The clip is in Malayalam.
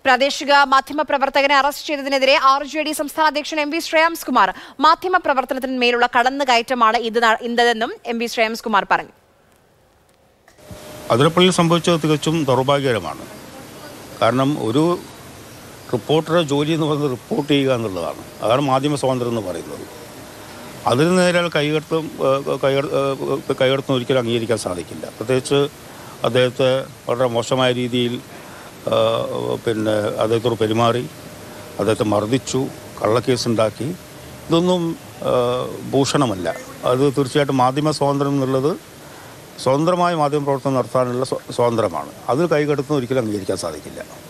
പ്രാദേശിക മാധ്യമ പ്രവർത്തകനെ അറസ്റ്റ് ചെയ്തതിനെതിരെ ആർ ജെ ഡി സംസ്ഥാന അധ്യക്ഷൻ എം വി ശ്രേയാംസ് കുമാർ മാധ്യമ പ്രവർത്തനത്തിന്മേലുള്ള കടന്നുകയറ്റമാണ് ഇത് ന- ഇതെന്നും എം വി ശ്രേയാംസ് കുമാർ പറഞ്ഞു അതിരപ്പള്ളിയിൽ സംഭവിച്ചത് തികച്ചും ദൗർഭാഗ്യകരമാണ് കാരണം ഒരു റിപ്പോർട്ടറുടെ ജോലി എന്ന് പറയുന്നത് റിപ്പോർട്ട് ചെയ്യുക എന്നുള്ളതാണ് അതാണ് മാധ്യമ സ്വാതന്ത്ര്യം എന്ന് പറയുന്നത് അതിന് നേരെ കൈകടത്തും കൈകടത്തും ഒരിക്കലും അംഗീകരിക്കാൻ സാധിക്കില്ല പ്രത്യേകിച്ച് അദ്ദേഹത്തെ വളരെ മോശമായ രീതിയിൽ ആ, പിന്നെ അദ്ദേഹത്തോട് പെരുമാറി അദ്ദേഹത്തെ മർദ്ദിച്ചു കള്ളക്കേസുണ്ടാക്കി ഇതൊന്നും ആ, ഭൂഷണമല്ല അത് തീർച്ചയായിട്ടും മാധ്യമ സ്വാതന്ത്ര്യം എന്നുള്ളത് സ്വതന്ത്രമായ മാധ്യമ പ്രവർത്തനം നടത്താനുള്ള സ്വ- സ്വാതന്ത്ര്യമാണ് അതിൽ കൈകടത്തുന്ന ഒരിക്കലും അംഗീകരിക്കാൻ സാധിക്കില്ല